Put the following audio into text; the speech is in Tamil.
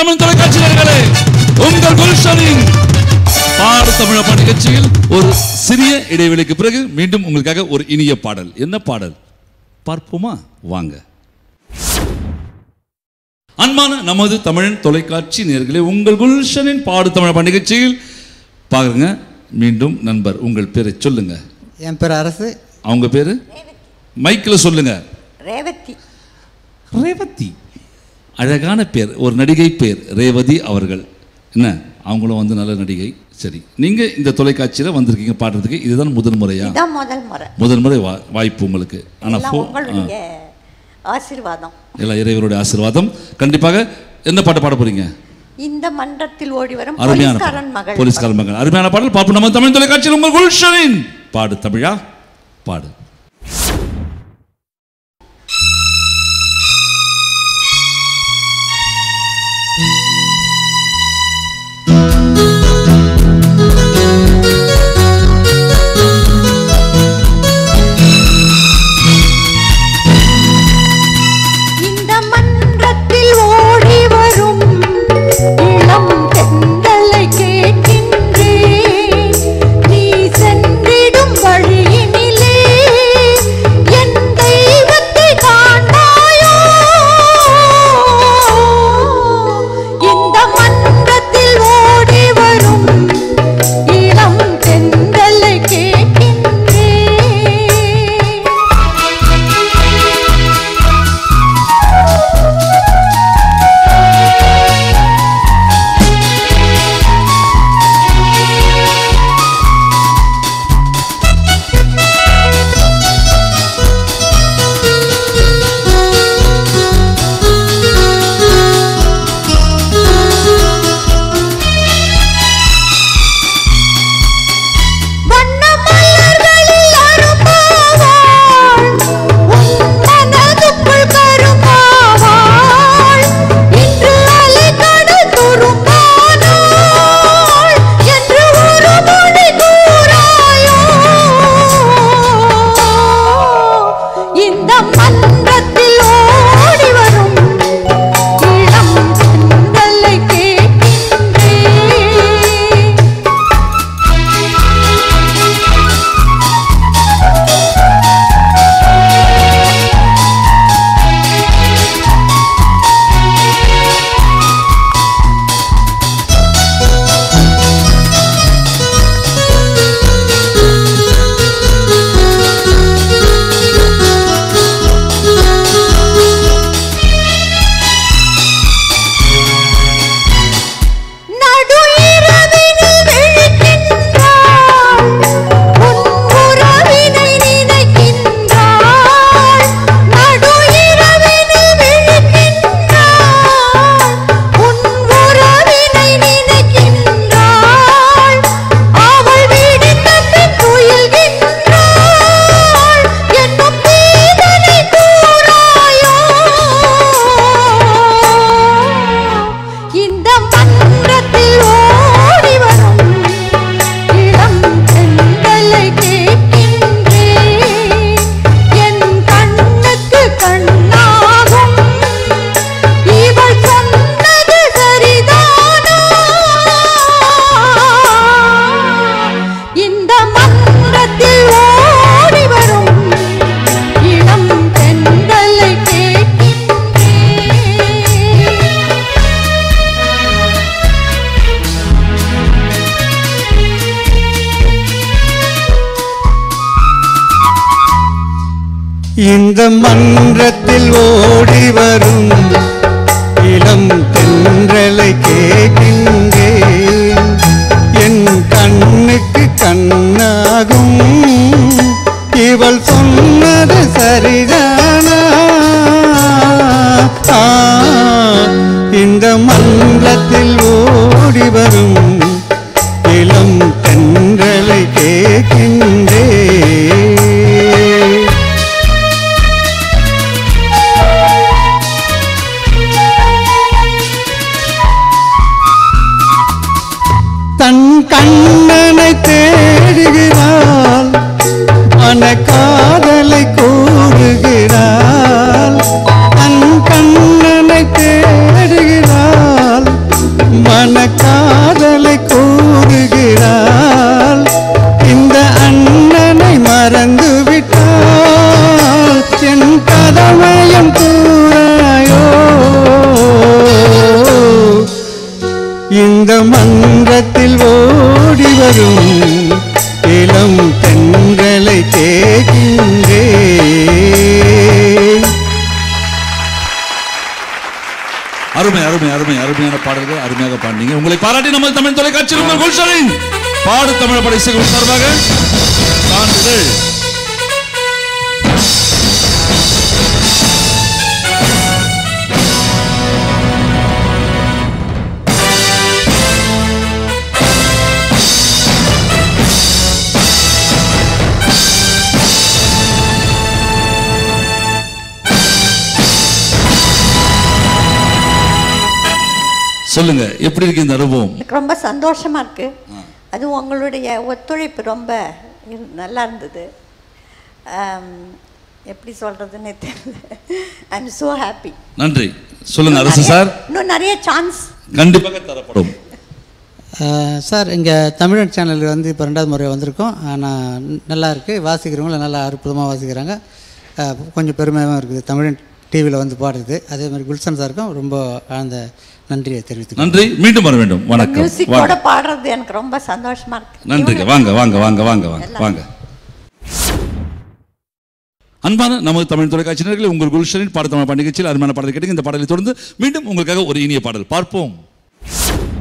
தமிழ் தொலைக்காட்சி நேயர்களே உங்கள் குல்ஷனின் பாடு தமிழ பாட்டு நிகழ்ச்சியில் ஒரு சிறிய இடைவெளிக்கு பிறகு மீண்டும் உங்களுக்காக ஒரு இனிய பாடல் என்ன பாடல் பார்ப்போமா வாங்க அன்பான நமது தமிழன் தொலைக்காட்சி நேயர்களே உங்கள் குல்ஷனின் பாடு தமிழ் பாட்டு நிகழ்ச்சியில் பாருங்க மீண்டும் நண்பர் உங்கள் பேரை சொல்லுங்க என் பேர் அரசு அவங்க பேரு மைக்கில் சொல்லுங்க ரேவதி ரேவதி அழகான பேர் ஒரு நடிகை பேர் ரேவதி அவர்கள் என்ன அவங்களும் வந்து நல்ல நடிகை சரி நீங்க இந்த தொலைக்காட்சியில வந்திருக்கீங்க பாடுறதுக்கு இதுதான் முதல் முறையா இதான் முதல் முறை முதல் முறை வா- வாய்ப்பு உங்களுக்கு ஆனா எல்லாம் ஃபோ- உங்களுடைய ஆசீர்வாதம் எல்லாம் இறைவருடைய ஆசீர்வாதம் கண்டிப்பாக என்ன பாட்டு பாட போறீங்க இந்த மன்றத்தில் ஓடி வரும் அருமையான போலீஸ்காரன் பாடல். மகள் போலீஸ்காரன் மகள் அருமையான பாடல் பாப்பு நம்ம தமிழ் தொலைக்காட்சியில் உங்கள் குல்ஷனின் பாடு தமிழா பாடு இந்த மன்றத்தில் ஓடி வரும் இளம் பெண்களை கேட்கின்றேன் நீ சென்றிடும் வழியினிலே என் தெய்வத்தை காண்பாயோ இந்த மன்றத்தில் ஓடி வரும் இளம் பெண்களை கேட்கின்றேன் வண்ண மலர்களில் அரும்பாவாள் உன் மனதுக்குள் கரும்பாவாள் இன்று அலைக்கடல் துரும்பானாள் என்று ஒரு மொழி கூறாயோ இந்த மன்றத்தில் ஓடி வரும் இளம் பெண்களை கேட்கின்றேன் நடு இரவினில் விழிக்கின்றாள் உன் உறவினை நினைக்கின்றாள் நடு இரவினில் விழிக்கின்றாள் உன் உறவினை நினைக்கின்றாள் அவள் விடிந்த பின் துயில்கின்றாள் என்னும் தீதனை கூறாயோ இந்த மன்றத்தில் ஓடி வரும் இளம் பெண்களை கேட்கின்றேன் என் கண்ணுக்கு கண்ணாகும் இவள் சொன்னது சரிதானா இந்த மன்றத்தில் ஓடி வரும் இளம் பெண்களை கேட்கின்றேன் இந்த மன்றத்தில் ஓடி வரும் இளம் தென்றலை கேட்கின்றேன் என் கண்ணுக்கு கண்ணாகும் இவள் சொன்னது சரிதானா ஆ, இந்த மன்றத்தில் ஓடி வரும் இளம் தென்றலை கேட்கின்றேன் தன் கண்ணனை தேடுகிறாள் மன காதலை கூறுகிறாள் தன் கண்ணனை தேடுகிறாள் இந்த மன்றத்தில் ஓடி வரும் இளம் பெண்களை கேட்கின்றேன் அருமை அருமை அருமை அருமையான பாடல்கள் அருமையாக பாடினீங்க உங்களை பாராட்டி நம்ம தமிழ் தொலைக்காட்சியில் உங்கள் குல்ஷனின் பாடு தமிழ் படை இசைகள் சார்பாக சான்றிதழ் சொல்லுங்க எப்படி இருக்கு இந்த அனுபவம் எனக்கு ரொம்ப சந்தோஷமா இருக்கு அது உங்களுடைய ஒத்துழைப்பு ரொம்ப இரு- நல்லா இருந்தது ஆம், எப்படி சொல்றதுன்னு தெரியல ஐ எம் ஸோ ஹாப்பி நன்றி சொல்லுங்க அரசு சார் இன்னும் நிறைய சான்ஸ் கண்டிப்பாக தரப்படும் ஆஹ் சார் இங்கே தமிழன் சேனலுக்கு வந்து இப்போ ரெண்டாவது முறை வந்திருக்கோம் ஆனால் நல்லா இருக்குது வாசிக்கிறவங்களும் நல்லா அற்புதமாக வாசிக்கிறாங்க ஆஹ் கொஞ்சம் பெருமையாகவும் இருக்குது தமிழன் டிவியில் வந்து பாடுறது அதே மாதிரி குல்சன் சாருக்கும் ரொம்ப ஆழ்ந்த நன்றியை தெரிவித்துக்கிறேன் நன்றி மீண்டும் வர வேண்டும் வணக்கம் மியூசிக்கோட வாங்க. பாடுறது எனக்கு ரொம்ப சந்தோஷமா இருக்கு நன்றிங்க வாங்க வாங்க வாங்க வாங்க வாங்க வாங்க அன்பான நமது தமிழ் தொலைக்காட்சியினர்களே உங்கள் குல்ஷனின் பாடத்தமிழ் பண்டிகைச்சியில் அருமையான பாடல் கேட்டீங்க இந்த பாடலை தொடர்ந்து மீண்டும் உங்களுக்காக ஒரு இனிய பாடல் பார்ப்போம்